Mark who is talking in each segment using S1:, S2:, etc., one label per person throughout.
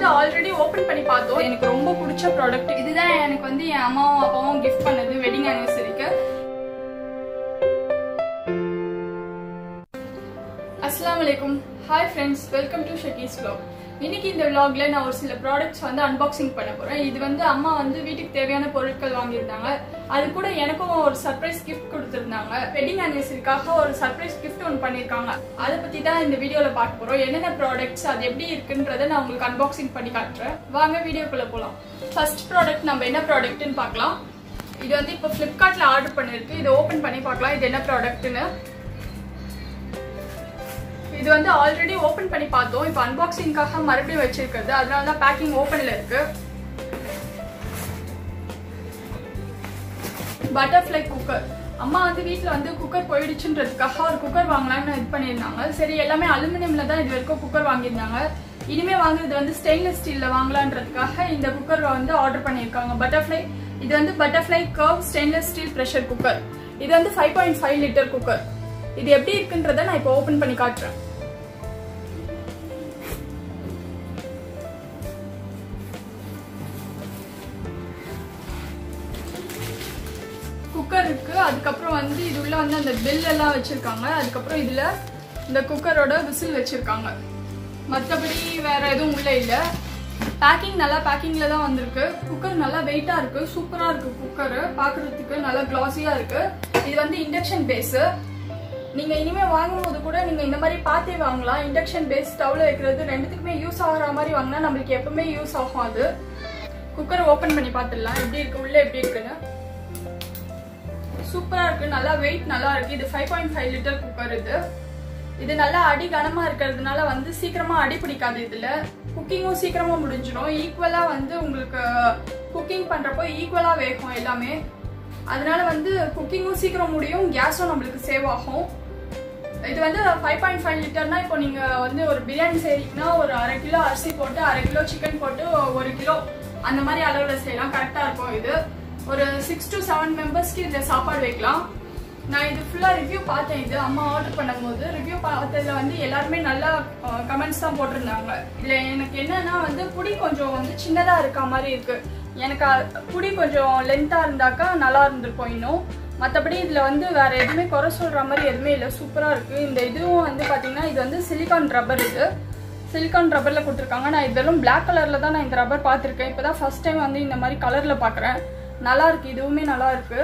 S1: வந்து already open பண்ணி பார்த்தோம் எனக்கு ரொம்ப பிடிச்ச ப்ராடக்ட் இதுதான் எனக்கு வந்து என் அம்மாவும் அப்பாவும் கிஃப்ட் பண்ணது வெட்டிங் ஆனிவர்சரிக்கு அஸ்ஸலாமு அலைக்கும் hi friends welcome to Shakkis vlog இன்னைக்கு இந்த vlogல நான் ஒரு சில ப்ராடக்ட்ஸ் வந்து அன்பாக்சிங் பண்ண போறேன் இது வந்து அம்மா வந்து வீட்டுக்கு தேவையான பொருட்கள் வாங்கியிருந்தாங்க அது கூட எனக்கும் ஒரு சர்ப்ரைஸ் gift கொடுத்துருந்தாங்க வெட்டிங் ஆனிவர்சரிக்காக ஒரு சர்ப்ரைஸ் gift ஒன்று பண்ணியிருக்காங்க அதை பத்தி தான் இந்த வீடியோல பார்க்க போறோம் என்னென்ன ப்ராடக்ட்ஸ் அது எப்படி இருக்குன்றதை நான் உங்களுக்கு அன்பாக்சிங் பண்ணி காட்டுறேன் வாங்க வீடியோக்குள்ள போலாம் ஃபர்ஸ்ட் ப்ராடக்ட் நம்ம என்ன ப்ராடக்ட்னு பார்க்கலாம் இது வந்து இப்போ ஃப்ளிப்கார்ட்ல ஆர்டர் பண்ணிருக்கு இதை ஓபன் பண்ணி பார்க்கலாம் இது என்ன ப்ராடக்ட்னு இது வந்து ஆல்ரெடி ஓபன் பண்ணி பார்த்தோம் இப்போ அன்பாக்சிங்காக மறுபடியும் வச்சிருக்கிறது அதனால தான் பேக்கிங் ஓபன்ல இருக்கு பட்டர்ஃப்ளை குக்கர் அம்மா வந்து வீட்டில் வந்து குக்கர் போயிடுச்சுன்றதுக்காக ஒரு குக்கர் வாங்கலாம்னு இது பண்ணியிருந்தாங்க சரி எல்லாமே அலுமினியம்ல தான் இது வரைக்கும் குக்கர் வாங்கியிருந்தாங்க இனிமே வாங்குறது வந்து ஸ்டெயின்லெஸ் ஸ்டீல்ல வாங்கலான்றதுக்காக இந்த குக்கர் வந்து ஆர்டர் பண்ணியிருக்காங்க பட்டர்ஃப்ளை இது வந்து Butterfly curve stainless steel pressure cooker இது வந்து five point five litre cooker இது எப்படி இருக்குன்றத நான் இப்போ ஓபன் பண்ணி காட்டுறேன் குக்கர் இருக்கு அதுக்கப்புறம் வந்து இது உள்ள வந்து அந்த பில் எல்லாம் வச்சிருக்காங்க அதுக்கப்புறம் இதுல இந்த குக்கரோட விசில் வச்சிருக்காங்க மற்றபடி வேற எதுவும் உள்ள இல்ல பேக்கிங் நல்லா பேக்கிங்ல தான் வந்திருக்கு குக்கர் நல்லா வெயிட்டா இருக்கு சூப்பரா இருக்கு குக்கர் பாக்குறதுக்கு நல்லா கிளாஸியா இருக்கு இது வந்து இண்டக்ஷன் பேஸ் நீங்க இனிமே வாங்கும்போது கூட நீங்க இந்த மாதிரி பார்த்தே வாங்கலாம் இண்டக்ஷன் பேஸ் ஸ்டவ்ல வைக்கிறது ரெண்டுத்துக்குமே யூஸ் ஆகுற மாதிரி வாங்கினா நம்மளுக்கு எப்பவுமே யூஸ் ஆகும் அது குக்கர் ஓபன் பண்ணி பார்த்துடலாம் எப்படி இருக்கு உள்ள எப்படி இருக்குன்னு சூப்பரா இருக்கு நல்லா வெயிட் நல்லா இருக்கு இது five point five litre cooker இது இது நல்லா அடி கனமா இருக்கிறதுனால வந்து சீக்கிரமா அடி பிடிக்காது இதுல குக்கிங்கும் சீக்கிரமா முடிஞ்சிடும் ஈக்குவலா வந்து உங்களுக்கு குக்கிங் பண்றப்போ ஈக்குவலா வேகும் எல்லாமே அதனால வந்து குக்கிங்கும் சீக்கிரம் முடியும் கேஸும் நம்மளுக்கு சேவ் ஆகும் இது வந்து ஃபைவ் பாயிண்ட் ஃபைவ் லிட்டர்னா இப்போ நீங்க வந்து ஒரு பிரியாணி செய்றீங்கன்னா ஒரு அரை கிலோ அரிசி போட்டு அரை கிலோ சிக்கன் போட்டு ஒரு கிலோ அந்த மாதிரி அளவுல செய்யலாம் கரெக்டா இருக்கும் இது ஒரு சிக்ஸ் டு செவன் மெம்பர்ஸ்க்கு இதில் சாப்பாடு வைக்கலாம் நான் இது ஃபுல்லாக ரிவ்யூ பார்த்தேன் இது அம்மா ஆர்டர் பண்ணும்போது ரிவ்யூ பார்த்ததுல வந்து எல்லாருமே நல்லா கமெண்ட்ஸ் தான் போட்டிருந்தாங்க இதில் எனக்கு என்னன்னா வந்து புடி கொஞ்சம் வந்து சின்னதாக இருக்க மாதிரி இருக்கு எனக்கு அ- புடி கொஞ்சம் லென்த்தாக இருந்தாக்கா நல்லா இருந்திருக்கும் இன்னும் மற்றபடி இதில் வந்து வேற எதுவுமே குறை சொல்கிற மாதிரி எதுவுமே இல்லை சூப்பராக இருக்கு இந்த இதுவும் வந்து பார்த்தீங்கன்னா இது வந்து சிலிகான் ரப்பர் இது சிலிகான் ரப்பரில் கொடுத்துருக்காங்க நான் இதெல்லாம் பிளாக் கலரில் தான் நான் இந்த ரப்பர் பார்த்துருக்கேன் இப்போ தான் ஃபர்ஸ்ட் டைம் வந்து இந்த மாதிரி கலரில் பார்க்குறேன் நல்லா இருக்கு இதுவுமே நல்லா இருக்கு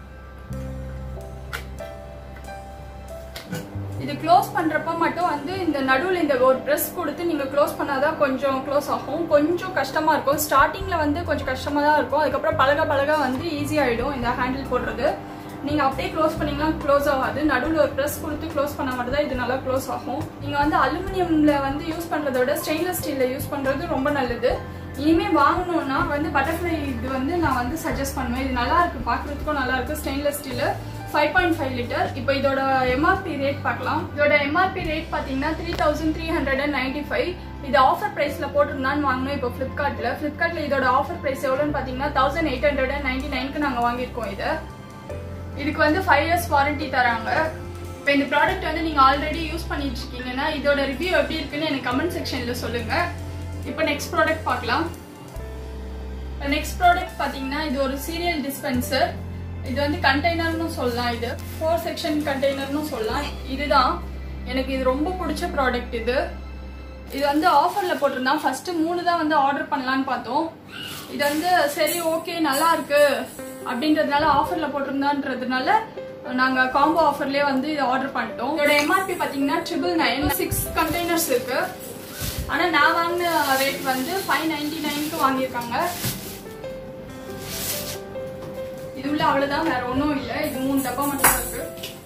S1: இது க்ளோஸ் பண்றப்ப மட்டும் வந்து இந்த நடுவுல இந்த ஒரு ப்ரெஸ் கொடுத்து நீங்க க்ளோஸ் பண்ணாதான் கொஞ்சம் க்ளோஸ் ஆகும் கொஞ்சம் கஷ்டமா இருக்கும் ஸ்டார்டிங்ல வந்து கொஞ்சம் கஷ்டமா தான் இருக்கும் அதுக்கப்புறம் பழக பழக வந்து ஈஸி ஆயிடும் இந்த ஹேண்டில் போடுறது நீங்க அப்படியே க்ளோஸ் பண்ணீங்கன்னா க்ளோஸ் ஆகாது நடுவுல ஒரு ப்ரெஸ் கொடுத்து க்ளோஸ் பண்ண மட்டும் தான் இது நல்லா க்ளோஸ் ஆகும் நீங்க வந்து அலுமினியம்ல வந்து யூஸ் பண்றதை விட ஸ்டெயின்லெஸ் ஸ்டீல்ல யூஸ் பண்றது ரொம்ப நல்லது இனிமே வாங்கணும்னா வந்து பட்டர்ஃப்ளை இது வந்து நான் வந்து சஜஸ்ட் பண்ணுவேன் இது நல்லா இருக்கு பாக்குறதுக்கும் நல்லா இருக்கு stainless steel five point five litre இப்போ இதோட எம்ஆர்பி ரேட் பார்க்கலாம் இதோட எம்ஆர்பி ரேட் பார்த்தீங்கன்னா three thousand three hundred and ninety five இது ஆஃபர் ப்ரைஸ்ல போட்டிருந்தான்னு வாங்கினோம் இப்போ ஃப்ளிப்கார்ட்ல ஃப்ளிப்கார்ட்ல இதோட ஆஃபர் ப்ரைஸ் எவ்வளோன்னு பார்த்தீங்கன்னா thousand eight hundred and ninety நைனுக்கு நாங்கள் வாங்கியிருக்கோம் இதை இதுக்கு வந்து ஃபைவ் இயர்ஸ் வாரண்டி தராங்க இப்போ இந்த ப்ராடக்ட் வந்து நீங்கள் ஆல்ரெடி யூஸ் பண்ணிட்டு இருக்கீங்கன்னா இதோட ரிவ்யூ எப்படி இருக்குன்னு எனக்கு கமெண்ட் செக்ஷனில் சொல்லுங்க இப்போ நெக்ஸ்ட் ப்ராடக்ட் பார்க்கலாம் நெக்ஸ்ட் ப்ராடக்ட் பார்த்தீங்கன்னா இது ஒரு சீரியல் டிஸ்பென்சர் இது வந்து கண்டெய்னர்னு சொல்லலாம் இது ஃபோர் செக்ஷன் கண்டெய்னர்னு சொல்லலாம் இதுதான் எனக்கு இது ரொம்ப பிடிச்ச ப்ராடக்ட் இது இது வந்து ஆஃபர்ல போட்டிருந்தான் ஃபர்ஸ்ட் மூணு தான் வந்து ஆர்டர் பண்ணலான்னு பார்த்தோம் இது வந்து சரி ஓகே நல்லா இருக்கு அப்படின்றதுனால ஆஃபர்ல போட்டிருந்தான்றதுனால நாங்க காம்போ ஆஃபர்லயே வந்து இதை ஆர்டர் பண்ணிட்டோம் இதோட எம்ஆர்பி பாத்தீங்கன்னா ட்ரிபிள் நைன் சிக்ஸ் கண்டெய்னர்ஸ் இருக்கு ஆனா நான் வாங்கின ரேட் வந்து ஃபைவ் நைன்டி நைனுக்கு வாங்கியிருக்காங்க இது உள்ள அவ்வளவுதான் வேற ஒண்ணும் இல்ல இது மூணு டப்பா மட்டும் தான் இருக்கு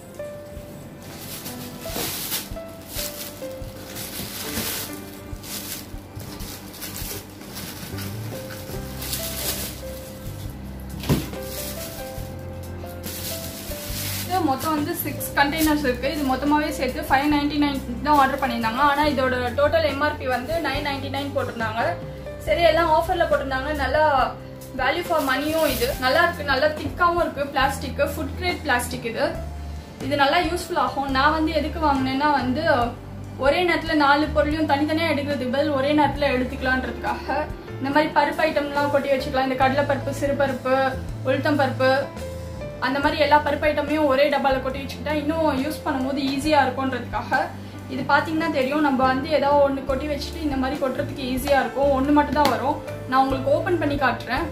S1: இது மொத்தம் வந்து சிக்ஸ் கண்டெய்னர்ஸ் இருக்கு இது மொத்தமாவே சேர்த்து ஃபைவ் நைன்டி நைன் தான் ஆர்டர் பண்ணியிருந்தாங்க ஆனா இதோட டோட்டல் எம்ஆர்பி வந்து நைன் நைன்டி நைன் போட்டிருந்தாங்க சரி எல்லாம் ஆஃபர்ல போட்டிருந்தாங்க நல்லா வேல்யூ ஃபார் மணியும் இது நல்லா இருக்கு நல்லா திக்காவும் இருக்கு பிளாஸ்டிக் ஃபுட் கிரேட் பிளாஸ்டிக் இது இது நல்லா யூஸ்ஃபுல் ஆகும் நான் வந்து எதுக்கு வாங்கினேன்னா வந்து ஒரே நேரத்தில் நாலு பொருளையும் தனித்தனியாக எடுக்கிறதுக்கு பதில் ஒரே நேரத்தில் எடுத்துக்கலான்றதுக்காக இந்த மாதிரி பருப்பு ஐட்டம்லாம் கொட்டி வச்சுக்கலாம் இந்த கடலைப்பருப்பு சிறுபருப்பு உளுத்தம் பருப்பு அந்த மாதிரி எல்லா பருப்பு ஐட்டமையும் ஒரே டப்பாவில் கொட்டி வச்சுக்கிட்டா இன்னும் யூஸ் பண்ணும்போது ஈஸியாக இருக்கும்ன்றதுக்காக இது பார்த்தீங்கன்னா தெரியும் நம்ம வந்து ஏதோ ஒன்று கொட்டி வச்சுட்டு இந்த மாதிரி கொட்டுறதுக்கு ஈஸியாக இருக்கும் ஒன்று மட்டும் தான் வரும் நான் உங்களுக்கு ஓப்பன் பண்ணி காட்டுறேன்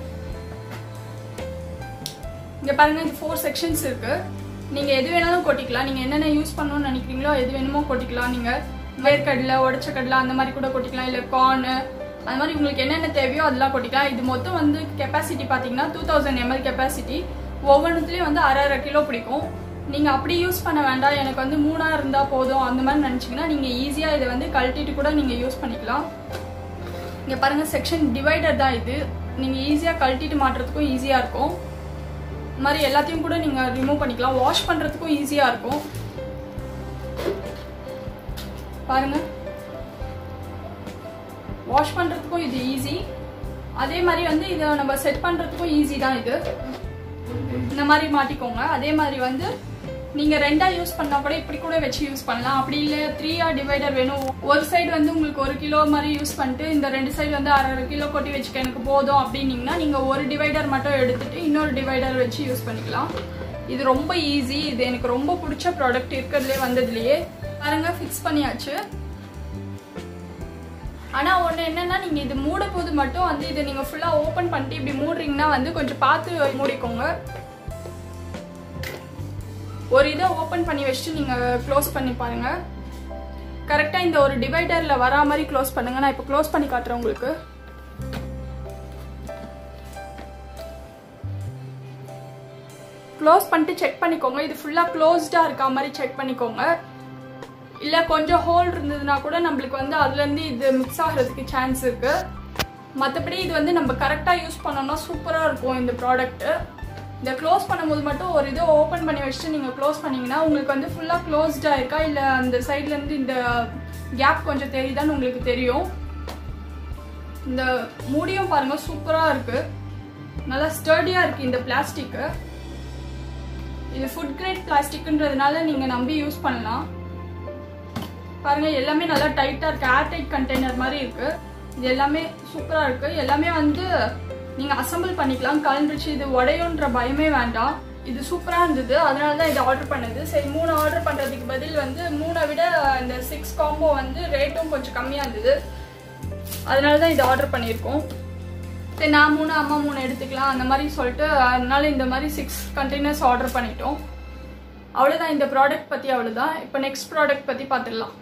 S1: இங்கே பாருங்க இது ஃபோர் செக்ஷன்ஸ் இருக்கு நீங்க எது வேணாலும் கொட்டிக்கலாம் நீங்க என்னென்ன யூஸ் பண்ணணும்னு நினைக்கிறீங்களோ எது வேணுமோ கொட்டிக்கலாம் நீங்க வேர்க்கடலை உடச்ச கடலை அந்த மாதிரி கூட கொட்டிக்கலாம் இல்ல கார்னு அந்த மாதிரி உங்களுக்கு என்னென்ன தேவையோ அதெல்லாம் கொட்டிக்கலாம் இது மொத்தம் வந்து கெப்பாசிட்டி பார்த்தீங்கன்னா டூ தௌசண்ட் எம்எல் கெப்பாசிட்டி ஒவ்வொன்றுத்துலேயும் வந்து அரை அரை கிலோ பிடிக்கும் நீங்க அப்படி யூஸ் பண்ண வேண்டாம் எனக்கு வந்து மூணா இருந்தா போதும் அந்த மாதிரி நினைச்சீங்கன்னா நீங்க ஈஸியா இதை வந்து கழட்டிட்டு கூட நீங்க யூஸ் பண்ணிக்கலாம் இங்க பாருங்க செக்ஷன் டிவைடர் தான் இது நீங்க ஈஸியா கழட்டிட்டு மாட்டுறதுக்கும் ஈஸியா இருக்கும் இந்த மாதிரி எல்லாத்தையும் கூட நீங்க ரிமூவ் பண்ணிக்கலாம் வாஷ் பண்றதுக்கும் ஈஸியா இருக்கும் பாருங்க வாஷ் பண்றதுக்கும் இது ஈஸி அதே மாதிரி வந்து இதை நம்ம செட் பண்றதுக்கும் ஈஸி தான் இது இந்த மாதிரி மாட்டிக்கோங்க அதே மாதிரி வந்து நீங்க ரெண்டா யூஸ் பண்ணா கூட இப்படி கூட வச்சு யூஸ் பண்ணலாம் அப்படி இல்ல த்ரீயா டிவைடர் வேணும் ஒரு சைடு வந்து உங்களுக்கு ஒரு கிலோ மாதிரி யூஸ் பண்ணிட்டு இந்த ரெண்டு சைடு வந்து அரை அரை கிலோ கொட்டி வச்சுக்க எனக்கு போதும் அப்படின்னீங்கன்னா நீங்க ஒரு டிவைடர் மட்டும் எடுத்துட்டு இன்னொரு டிவைடர் வச்சு யூஸ் பண்ணிக்கலாம் இது ரொம்ப ஈஸி இது எனக்கு ரொம்ப பிடிச்ச ப்ராடக்ட் இருக்கிறதுலே வந்ததுலயே பாருங்க ஃபிக்ஸ் பண்ணியாச்சு ஆனா ஒண்ணு என்னன்னா நீங்க இது மூட போது மட்டும் வந்து இதை நீங்க ஃபுல்லா ஓபன் பண்ணிட்டு இப்படி மூடுறீங்கன்னா வந்து கொஞ்சம் பார்த்து மூடிக்கோங்க ஒரு இதை ஓபன் பண்ணி வச்சுட்டு நீங்க க்ளோஸ் பண்ணி பாருங்க கரெக்டா இந்த ஒரு டிவைடர்ல வரா மாதிரி க்ளோஸ் பண்ணுங்க நான் இப்போ க்ளோஸ் பண்ணி காட்டுறேன் உங்களுக்கு க்ளோஸ் பண்ணிட்டு செக் பண்ணிக்கோங்க இது ஃபுல்லா க்ளோஸ்டா இருக்கா மாதிரி செக் பண்ணிக்கோங்க இல்ல கொஞ்சம் ஹோல் இருந்ததுன்னா கூட நம்மளுக்கு வந்து அதுல இருந்து இது மிக்ஸ் ஆகிறதுக்கு சான்ஸ் இருக்கு மற்றபடி இது வந்து நம்ம கரெக்டா யூஸ் பண்ணோம்னா சூப்பரா இருக்கும் இந்த ப்ராடக்ட் இதை க்ளோஸ் பண்ணும்போது மட்டும் ஒரு இதை ஓப்பன் பண்ணி வச்சுட்டு நீங்க க்ளோஸ் பண்ணீங்கன்னா உங்களுக்கு வந்து ஃபுல்லா க்ளோஸ்டா இருக்கா இல்ல அந்த சைட்ல இருந்து இந்த கேப் கொஞ்சம் தெரியுதான்னு உங்களுக்கு தெரியும் இந்த மூடியும் பாருங்க சூப்பரா இருக்கு நல்லா ஸ்டர்டியா இருக்கு இந்த பிளாஸ்டிக் இது ஃபுட் கிரேட் பிளாஸ்டிக்ன்றதுனால நீங்க நம்பி யூஸ் பண்ணலாம் பாருங்க எல்லாமே நல்லா டைட்டா இருக்கு ஏர் டைட் கண்டெய்னர் மாதிரி இருக்கு இது எல்லாமே சூப்பரா இருக்கு எல்லாமே வந்து நீங்க அசம்பிள் பண்ணிக்கலாம் கலந்துச்சு இது உடையுன்ற பயமே வேண்டாம் இது சூப்பரா இருந்தது அதனால தான் இது ஆர்டர் பண்ணது சரி மூணு ஆர்டர் பண்றதுக்கு பதில் வந்து மூணை விட இந்த சிக்ஸ் காம்போ வந்து ரேட்டும் கொஞ்சம் கம்மியா இருந்தது அதனால தான் இது ஆர்டர் பண்ணியிருக்கோம் சரி நான் மூணு அம்மா மூணு எடுத்துக்கலாம் அந்த மாதிரி சொல்லிட்டு அதனால இந்த மாதிரி சிக்ஸ் கண்டெய்னர்ஸ் ஆர்டர் பண்ணிட்டோம் அவ்வளோதான் இந்த ப்ராடக்ட் பற்றி அவ்வளோதான் இப்போ நெக்ஸ்ட் ப்ராடக்ட் பற்றி பார்த்துடலாம்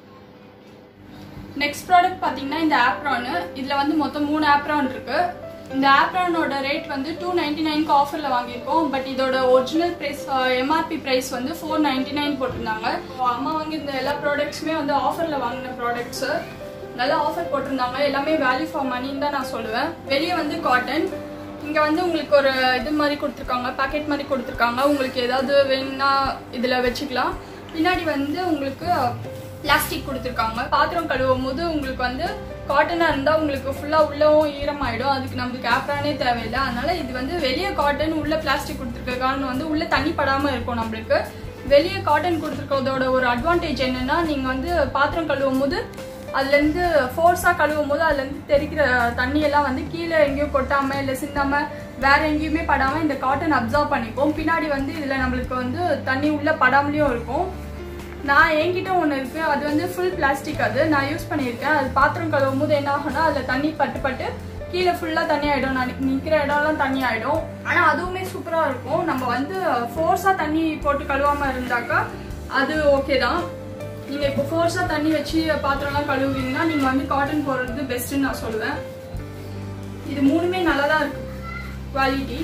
S1: நெக்ஸ்ட் ப்ராடக்ட் பார்த்தீங்கன்னா இந்த ஆப்ரானு இதில் வந்து மொத்தம் மூணு ஆப்ரான் இருக்கு இந்த ஆப்ரானோட ரேட் வந்து டூ நைன்டி நைன்க்கு ஆஃபரில் வாங்கியிருக்கோம் பட் இதோட ஒரிஜினல் ப்ரைஸ் எம்ஆர்பி ப்ரைஸ் வந்து ஃபோர் நைன்டி நைன் போட்டிருந்தாங்க அம்மா வாங்கியிருந்த எல்லா ப்ராடக்ட்ஸுமே வந்து ஆஃபரில் வாங்கின ப்ராடக்ட்ஸு நல்ல ஆஃபர் போட்டிருந்தாங்க எல்லாமே வேல்யூ ஃபார் மணின்னு தான் நான் சொல்லுவேன் வெளியே வந்து காட்டன் இங்கே வந்து உங்களுக்கு ஒரு இது மாதிரி கொடுத்துருக்காங்க பேக்கெட் மாதிரி கொடுத்துருக்காங்க உங்களுக்கு ஏதாவது வேணும்னா இதில் வச்சுக்கலாம் பின்னாடி வந்து உங்களுக்கு பிளாஸ்டிக் கொடுத்துருக்காங்க பாத்திரம் கழுவும் போது உங்களுக்கு வந்து காட்டனாக இருந்தால் உங்களுக்கு ஃபுல்லாக உள்ளவும் ஈரமாயிடும் அதுக்கு நம்மளுக்கு ஆப்ரானே தேவையில்லை அதனால இது வந்து வெளியே காட்டன் உள்ள பிளாஸ்டிக் கொடுத்துருக்க காரணம் வந்து உள்ள தண்ணி படாமல் இருக்கும் நம்மளுக்கு வெளியே காட்டன் கொடுத்துருக்கிறதோட ஒரு அட்வான்டேஜ் என்னன்னா நீங்கள் வந்து பாத்திரம் கழுவும் போது அதுலேருந்து ஃபோர்ஸாக கழுவும் போது அதுலேருந்து தெரிக்கிற தண்ணியெல்லாம் வந்து கீழே எங்கேயும் கொட்டாமல் இல்லை சிந்தாமல் வேற எங்கேயுமே படாமல் இந்த காட்டன் அப்சர்வ் பண்ணிப்போம் பின்னாடி வந்து இதில் நம்மளுக்கு வந்து தண்ணி உள்ளே படாமலேயும் இருக்கும் நான் என்கிட்ட ஒன்று இருக்கு அது வந்து ஃபுல் பிளாஸ்டிக் அது நான் யூஸ் பண்ணியிருக்கேன் அது பாத்திரம் கழுவும் போது என்ன ஆகும்னா அதில் தண்ணி பட்டு பட்டு கீழே ஃபுல்லாக தண்ணி ஆகிடும் நான் நிற்கிற இடம்லாம் தண்ணி ஆகிடும் ஆனால் அதுவுமே சூப்பராக இருக்கும் நம்ம வந்து ஃபோர்ஸாக தண்ணி போட்டு கழுவாமல் இருந்தாக்கா அது ஓகே தான் நீங்கள் இப்போ ஃபோர்ஸாக தண்ணி வச்சு பாத்திரம்லாம் கழுவுவீங்கன்னா நீங்கள் வந்து காட்டன் போடுறது பெஸ்ட்டுன்னு நான் சொல்லுவேன் இது மூணுமே நல்லா தான் இருக்கு குவாலிட்டி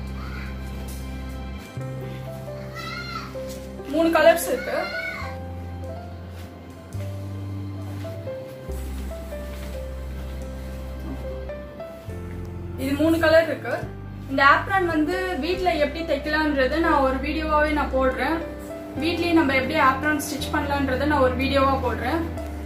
S1: மூணு கலர்ஸ் இருக்கு இது மூணு கலர் இருக்கு இந்த ஆப்ரான் வந்து வீட்ல எப்படி தைக்கலான்றது நான் ஒரு வீடியோவாவே நான் போடுறேன் வீட்லயே நம்ம எப்படி ஆப்ரான் ஸ்டிச் பண்ணலான்றத நான் ஒரு வீடியோவா போடுறேன்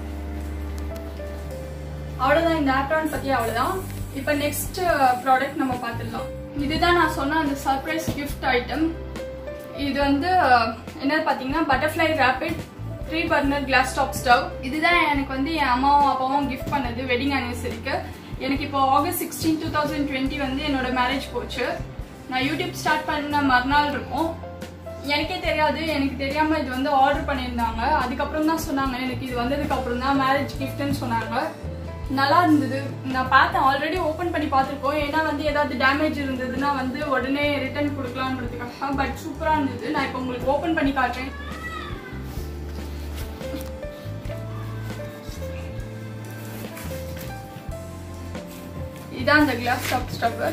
S1: அவ்வளவுதான் இந்த ஆப்ரான் பத்தி அவ்வளவுதான் இப்போ நெக்ஸ்ட் ப்ராடக்ட் நம்ம பார்த்துடலாம் இதுதான் நான் சொன்ன அந்த சர்ப்ரைஸ் கிஃப்ட் ஐட்டம் இது வந்து என்னது பார்த்தீங்கன்னா Butterfly rapid three burner glass top stove இதுதான் எனக்கு வந்து என் அம்மாவும் அப்பாவும் கிஃப்ட் பண்ணது வெட்டிங் ஆனிவர்சரிக்கு எனக்கு இப்போ August sixteen two thousand twenty வந்து என்னோட மேரேஜ் போச்சு நான் யூடியூப் ஸ்டார்ட் பண்ண மறுநாள் இருக்கும் எனக்கே தெரியாது எனக்கு தெரியாம இது வந்து ஆர்டர் பண்ணியிருந்தாங்க அதுக்கப்புறம் தான் சொன்னாங்க எனக்கு இது வந்ததுக்கு அப்புறம் தான் மேரேஜ் கிஃப்ட்னு சொன்னாங்க நல்லா இருந்தது நான் பார்த்தேன் ஆல்ரெடி ஓப்பன் பண்ணி பார்த்துருக்கோம் ஏன்னா வந்து ஏதாவது டேமேஜ் இருந்ததுன்னா வந்து உடனே ரிட்டர்ன் கொடுக்கலான்றதுக்காக பட் சூப்பராக இருந்தது நான் இப்போ உங்களுக்கு ஓப்பன் பண்ணி காட்டுறேன் இதான் அந்த கிளாஸ் டாப் ஸ்டவ்வர்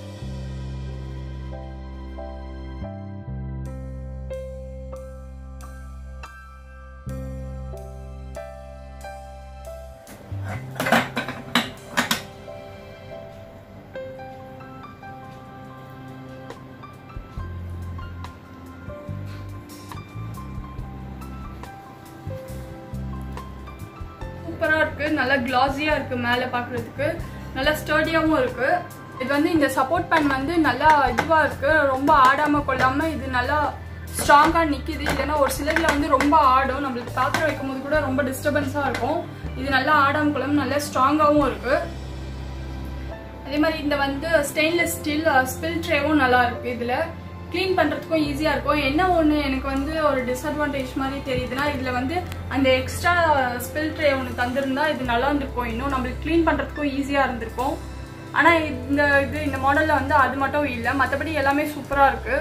S1: சூப்பராக இருக்கு நல்லா கிளாஸியா இருக்கு மேலே பார்க்கறதுக்கு நல்லா ஸ்டர்டியாவும் இருக்கு இது வந்து இந்த சப்போர்ட் பேன் வந்து நல்லா இதுவா இருக்கு ரொம்ப ஆடாம கொள்ளாம இது நல்லா ஸ்ட்ராங்கா நிக்குது இல்லைன்னா ஒரு சிலர்ல வந்து ரொம்ப ஆடும் நம்மளுக்கு பாத்திரம் வைக்கும் போது கூட ரொம்ப டிஸ்டர்பன்ஸா இருக்கும் இது நல்லா ஆடாம கொள்ளாம நல்லா ஸ்ட்ராங்காவும் இருக்கு அதே மாதிரி இந்த வந்து ஸ்டெயின்லெஸ் ஸ்டீல் ஸ்பில் ட்ரேவும் நல்லா இருக்கு இதுல க்ளீன் பண்றதுக்கும் ஈஸியா இருக்கும் என்ன ஒண்ணு எனக்கு வந்து ஒரு டிஸ்அட்வான்டேஜ் மாதிரி தெரியுதுன்னா இதுல வந்து அந்த எக்ஸ்ட்ரா ஸ்பில் ட்ரே ஒன்று தந்திருந்தா இது நல்லா இருந்திருக்கும் இன்னும் நம்மளுக்கு க்ளீன் பண்றதுக்கும் ஈஸியா இருந்திருக்கும் ஆனா இந்த இது இந்த மாடல்ல வந்து அது மட்டும் இல்லை மற்றபடி எல்லாமே சூப்பரா இருக்கு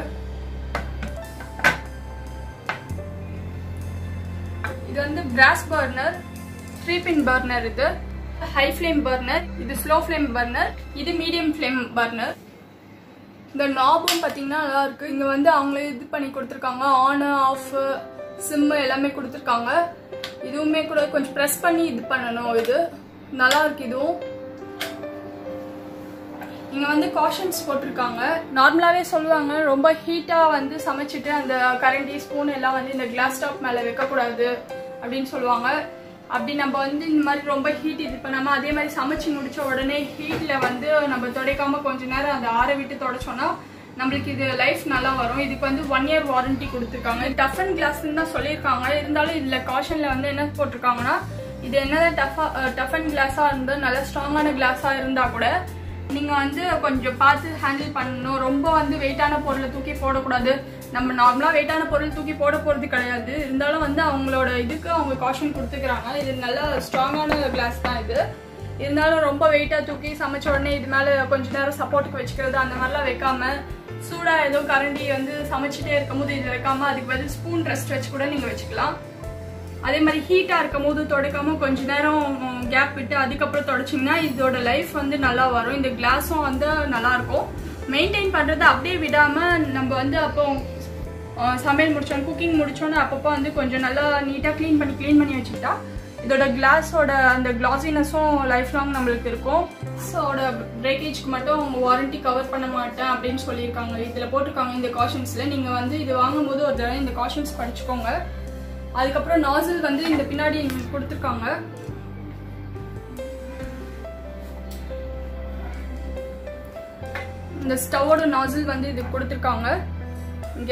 S1: இது வந்து brass burner three pin burner இது ஹை ஃப்ளேம் பர்னர் இது ஸ்லோ ஃப்ளேம் பர்னர் இது மீடியம் ஃப்ளேம் பர்னர் இந்த நாபும் பார்த்தீங்கன்னா நல்லா இருக்கு இங்க வந்து அவங்களே இது பண்ணி கொடுத்துருக்காங்க ஆன் ஆஃப் சிம் எல்லாமே கொடுத்துருக்காங்க இதுவுமே கூட கொஞ்சம் ப்ரெஸ் பண்ணி இது பண்ணணும் இது நல்லா இருக்கு இதுவும் இங்க வந்து காஷன்ஸ் போட்டிருக்காங்க நார்மலாவே சொல்லுவாங்க ரொம்ப ஹீட்டா வந்து சமைச்சிட்டு அந்த கரண்டி ஸ்பூன் எல்லாம் வந்து இந்த கிளாஸ் டாப் மேல வைக்கக்கூடாது அப்படின்னு சொல்லுவாங்க அப்படி நம்ம வந்து இந்த மாதிரி ரொம்ப ஹீட் இது பண்ணாம அதே மாதிரி சமைச்சு முடிச்ச உடனே ஹீட்ல வந்து நம்ம துடைக்காம கொஞ்ச நேரம் அதை ஆற விட்டு தொடச்சோம்னா நம்மளுக்கு இது லைஃப் நல்லா வரும் இதுக்கு வந்து ஒன் இயர் வாரண்டி கொடுத்துருக்காங்க டஃப் அண்ட் கிளாஸ்ன்னு தான் சொல்லியிருக்காங்க இருந்தாலும் இதுல காஷன்ல வந்து என்ன போட்டிருக்காங்கன்னா இது என்னதான் டஃபா டஃப் அண்ட் கிளாஸா இருந்தா நல்ல ஸ்ட்ராங்கான கிளாஸா இருந்தா கூட நீங்க வந்து கொஞ்சம் பார்த்து ஹேண்டில் பண்ணணும் ரொம்ப வந்து வெயிட்டான பொருளை தூக்கி போடக்கூடாது நம்ம நார்மலா வெயிட்டான பொருள் தூக்கி போட போறது கிடையாது இருந்தாலும் வந்து அவங்களோட இதுக்கு அவங்க காஷன் கொடுத்துக்கிறாங்க இது நல்ல ஸ்ட்ராங்கான கிளாஸ் தான் இது இருந்தாலும் ரொம்ப வெயிட்டா தூக்கி சமைச்ச உடனே இது மேல கொஞ்ச நேரம் சப்போர்ட்டுக்கு வச்சுக்கிறது அந்த மாதிரிலாம் வைக்காம சூடா ஏதோ கரண்டி வந்து சமைச்சிட்டே இருக்கும்போது இது வைக்காம அதுக்கு பதில் ஸ்பூன் ரெஸ்ட் வச்சு கூட நீங்க வச்சுக்கலாம் அதே மாதிரி ஹீட்டா இருக்கும் போது தொடக்காம கொஞ்ச நேரம் கேப் விட்டு அதுக்கப்புறம் தொடச்சிங்கன்னா இதோட லைஃப் வந்து நல்லா வரும் இந்த கிளாஸும் வந்து நல்லா இருக்கும் மெயின்டைன் பண்றது அப்படியே விடாம நம்ம வந்து அப்போ அஹ், சமையல் முடிச்சோம் குக்கிங் முடிச்சோன்னு அப்பப்போ வந்து கொஞ்சம் நல்லா நீட்டா க்ளீன் பண்ணி க்ளீன் பண்ணி வச்சுக்கிட்டா இதோட கிளாஸோட அந்த கிளாசினஸும் லைஃப் லாங் நம்மளுக்கு இருக்கும் ஸோட பிரேக்கேஜ்க்கு மட்டும் அவங்க வாரண்டி கவர் பண்ண மாட்டேன் அப்படின்னு சொல்லியிருக்காங்க இதில் போட்டிருக்காங்க இந்த காஷன்ஸில் நீங்கள் வந்து இது வாங்கும்போது ஒரு தடவை இந்த காஷன்ஸ் படிச்சுக்கோங்க அதுக்கப்புறம் நாசில் வந்து இந்த பின்னாடி எங்களுக்கு கொடுத்துருக்காங்க இந்த ஸ்டவோட நாசில் வந்து இது கொடுத்துருக்காங்க இங்க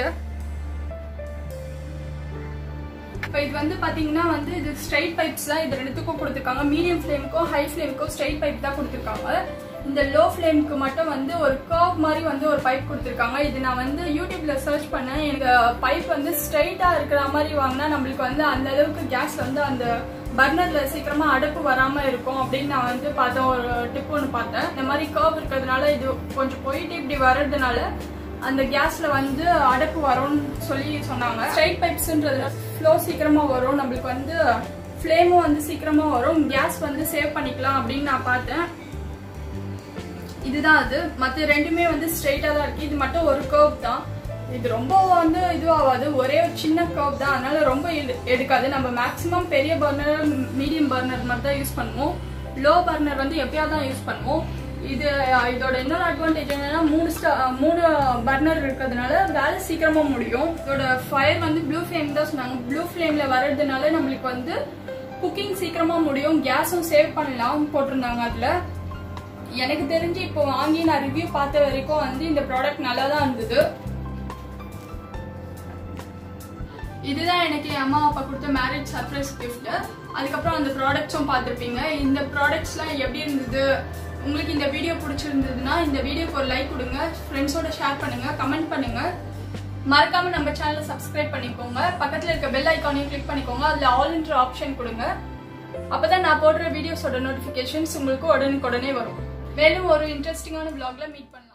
S1: இப்போ இது வந்து பாத்தீங்கன்னா வந்து இது ஸ்ட்ரைட் பைப்ஸ் தான் இது ரெண்டுத்துக்கும் கொடுத்துருக்காங்க மீடியம் ஃப்ளேமுக்கும் ஹை ஃப்ளேமுக்கும் ஸ்ட்ரைட் பைப் தான் கொடுத்துருக்காங்க இந்த லோ ஃப்ளேமுக்கு மட்டும் வந்து ஒரு கர்வ் மாதிரி வந்து ஒரு பைப் கொடுத்துருக்காங்க இது நான் வந்து யூடியூப்ல சர்ச் பண்ணேன் எனக்கு பைப் வந்து ஸ்ட்ரைட்டா இருக்கிற மாதிரி வாங்கினா நம்மளுக்கு வந்து அந்த அளவுக்கு கேஸ் வந்து அந்த பர்னர்ல சீக்கிரமா அடப்பு வராம இருக்கும் அப்படின்னு நான் வந்து பார்த்தேன் ஒரு டிப் ஒன்று பார்த்தேன் இந்த மாதிரி கர்வ் இருக்கிறதுனால இது கொஞ்சம் போயிட்டு இப்படி வர்றதுனால அந்த கேஸ்ல வந்து அடப்பு வரும்னு சொல்லி சொன்னாங்க ஸ்ட்ரைட் பைப்ஸ்ன்றது ஃப்ளோ சீக்கிரமா வரும் நம்மளுக்கு வந்து ஃப்ளேமும் வந்து சீக்கிரமா வரும் கேஸ் வந்து சேவ் பண்ணிக்கலாம் அப்படின்னு நான் பார்த்தேன் இதுதான் அது மற்ற ரெண்டுமே வந்து ஸ்ட்ரைட்டா தான் இருக்கு இது மட்டும் ஒரு கர்வ் தான் இது ரொம்ப வந்து இதுவாகாது ஒரே ஒரு சின்ன கர்வ் தான் அதனால ரொம்ப எடு- எடுக்காது நம்ம மேக்ஸிமம் பெரிய பர்னர் மீடியம் பர்னர் மாதிரி தான் யூஸ் பண்ணுவோம் லோ பர்னர் வந்து எப்பயாவது தான் யூஸ் பண்ணுவோம் இது அஹ், இதோட இன்னொரு அட்வான்டேஜ் என்னன்னா மூணு ஸ்டா மூணு பர்னர் இருக்கிறதுனால வேலை சீக்கிரமா முடியும் இதோட ஃபயர் வந்து ப்ளூ ஃப்ளேம் தான் சொன்னாங்க ப்ளூ ஃப்ளேம்ல வர்றதுனால நம்மளுக்கு வந்து குக்கிங் சீக்கிரமா முடியும் கேஸும் சேவ் பண்ணலாம் போட்டிருந்தாங்க அதுல எனக்கு தெரிஞ்சு இப்போ வாங்கி நான் ரிவ்யூ பார்த்த வரைக்கும் வந்து இந்த ப்ராடக்ட் நல்லா தான் இருந்தது இதுதான் எனக்கு என் அம்மா அப்பா கொடுத்த மேரேஜ் சர்ப்ரைஸ் gift அதுக்கப்புறம் அந்த ப்ராடக்ட்ஸும் பார்த்துருப்பீங்க இந்த ப்ராடக்ட்ஸ்லாம் எப்படி இருந்தது உங்களுக்கு இந்த வீடியோ பிடிச்சிருந்ததுன்னா இந்த வீடியோக்கு ஒரு லைக் கொடுங்க ஃப்ரெண்ட்ஸோட ஷேர் பண்ணுங்க கமெண்ட் பண்ணுங்க மறக்காம நம்ம சேனலை சப்ஸ்கிரைப் பண்ணிக்கோங்க பக்கத்துல இருக்க பெல் ஐக்கானையும் கிளிக் பண்ணிக்கோங்க அதுல ஆல் இன்ட்ரு ஆப்ஷன் கொடுங்க அப்பதான் நான் போடுற வீடியோஸோட நோட்டிபிகேஷன்ஸ் உங்களுக்கு உடனுக்குடனே வரும் மேலும் ஒரு இன்ட்ரெஸ்டிங்கான vlogல மீட் பண்ணலாம்